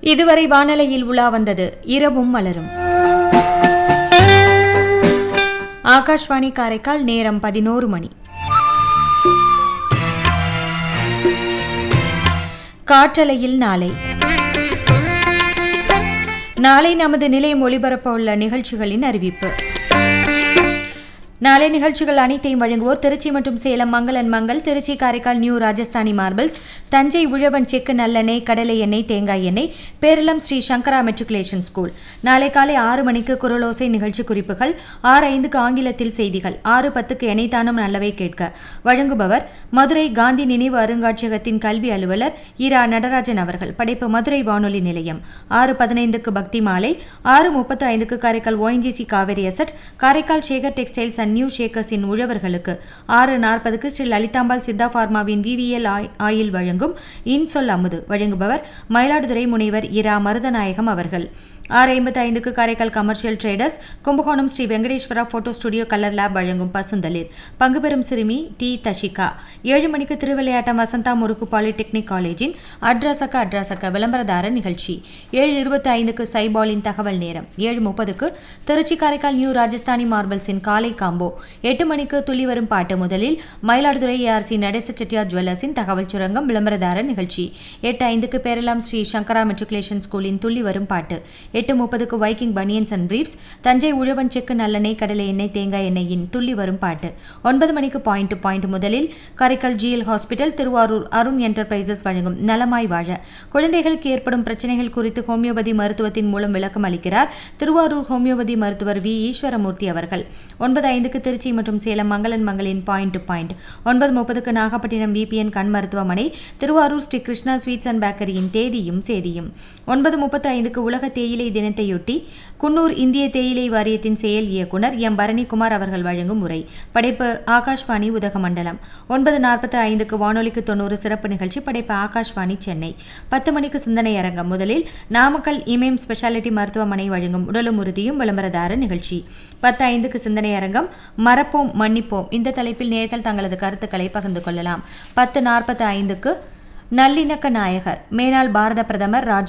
இதுவரை வானலையில் உலா வந்தது இரவும் மலரும் ஆகாஷ்வாணி காரைக்கால் நேரம் பதினோரு மணி காற்றலையில் நாளை நாளை நமது நிலையம் ஒளிபரப்ப உள்ள நிகழ்ச்சிகளின் அறிவிப்பு நாளை நிகழ்ச்சிகள் அனைத்தையும் வழங்குவோர் திருச்சி மற்றும் சேலம் மங்களன் மங்கள் திருச்சி காரைக்கால் நியூ ராஜஸ்தானி மார்பிள்ஸ் தஞ்சை உழவன் செக்கு நல்லெண்ணெய் கடலை எண்ணெய் தேங்காய் எண்ணெய் பேரளம் ஸ்ரீ சங்கரா மெட்ரிகுலேஷன் ஸ்கூல் நாளை காலை ஆறு மணிக்கு குரலோசை நிகழ்ச்சி குறிப்புகள் ஆறு ஐந்துக்கு ஆங்கிலத்தில் செய்திகள் ஆறு பத்துக்கு எனைத்தானும் நல்லவை கேட்க வழங்குபவர் மதுரை காந்தி நினைவு அருங்காட்சியகத்தின் கல்வி அலுவலர் இரா நடராஜன் அவர்கள் படைப்பு மதுரை வானொலி நிலையம் ஆறு பதினைந்துக்கு பக்தி மாலை ஆறு முப்பத்து ஐந்துக்கு Karaikal ONGC Cauvery asset Karaikal Sekar textiles and new ஷேக்கர்ஸின் உழவர்களுக்கு ஆறு நாற்பதுக்கு ஸ்ரீ லலிதாம்பாள் சித்தா பார்மாவின் விவிஎல் ஆயில் வழங்கும் இன்சொல் அமுது வழங்குபவர் மயிலாடுதுறை முனைவர் இரா மருதநாயகம் அவர்கள் ஆறு ஐம்பத்தி ஐந்துக்கு Karaikal commercial traders Kumbakonam Sri Venkateswara photo studio colour lab வழங்கும் பசுந்தளிர் பங்கு பெறும் சிறுமி டி தஷிகா ஏழு மணிக்கு திருவிளையாட்டம் வசந்தா முறுக்கு பாலிடெக்னிக் காலேஜின் அட்ராசக்க அட்ராசக்க விளம்பரதார நிகழ்ச்சி ஏழு இருபத்தி ஐந்துக்கு சைபாலின் தகவல் நேரம் ஏழு முப்பதுக்கு திருச்சி காரைக்கால் நியூ ராஜஸ்தானி மார்பல்ஸின் காலை காம்போ எட்டு மணிக்கு துள்ளி வரும் பாட்டு முதலில் மயிலாடுதுறை ஏஆர்சி நடேச செட்டியார் ஜுவல்லர்ஸின் தகவல் சுரங்கம் விளம்பரதார நிகழ்ச்சி எட்டு ஐந்துக்கு பேரலாம் ஸ்ரீ சங்கரா மெட்ரிகுலேஷன் ஸ்கூலின் துள்ளி வரும் பாட்டு எட்டு முப்பதுக்கு Viking banians and briefs Thanjai உழவன் செக்கு நல்லெண்ணெய் கடலை எண்ணெய் தேங்காய் எண்ணெயின் துள்ளி வரும் பாட்டு ஒன்பது மணிக்கு பாயிண்ட் டு பாயிண்ட் முதலில் Karaikal G L hospital Tiruvarur Arun enterprises வழங்கும் நலமாய் வாழ குழந்தைகளுக்கு ஏற்படும் பிரச்சனைகள் குறித்து ஹோமியோபதி மருத்துவத்தின் மூலம் விளக்கம் அளிக்கிறார் திருவாரூர் ஹோமியோபதி மருத்துவர் வி ஈஸ்வரமூர்த்தி அவர்கள் ஒன்பது ஐந்துக்கு திருச்சி மற்றும் சேலம் மங்களன் மங்களின் பாயிண்ட் டு பாயிண்ட் ஒன்பது முப்பதுக்கு நாகப்பட்டினம் பிபிஎன் கண் மருத்துவமனை திருவாரூர் ஸ்ரீ கிருஷ்ணா ஸ்வீட்ஸ் அண்ட் பேக்கரியின் தேதியும் சேதியும் ஒன்பது முப்பத்து ஐந்துக்கு உலக தேயிலை தினத்தையொட்டி குன்னூர் இந்திய தேயிலை வாரியத்தின் செயல் இயக்குனர் எம் பரணிக்குமார் அவர்கள் வழங்கும் உரை படைப்பு ஆகாஷ்வாணி உதகமண்டலம் ஒன்பது நாற்பத்தி ஐந்துக்கு வானொலிக்கு தொண்ணூறு சிறப்பு நிகழ்ச்சி படைப்பு ஆகாஷ்வாணி சென்னை பத்து மணிக்கு சிந்தனை அரங்கம் முதலில் நாமக்கல் இமேம் ஸ்பெஷாலிட்டி மருத்துவமனை வழங்கும் உடலும் உறுதியும் விளம்பரதார நிகழ்ச்சி பத்து ஐந்துக்கு சிந்தனை அரங்கம் மறப்போம் மன்னிப்போம் இந்த தலைப்பில் நேர்கள் தங்களது கருத்துக்களை பகிர்ந்து கொள்ளலாம் பத்து நாற்பத்தி ஐந்துக்கு நல்லிணக்க நாயகர் மேனாள் பாரத பிரதமர் ராஜீவ்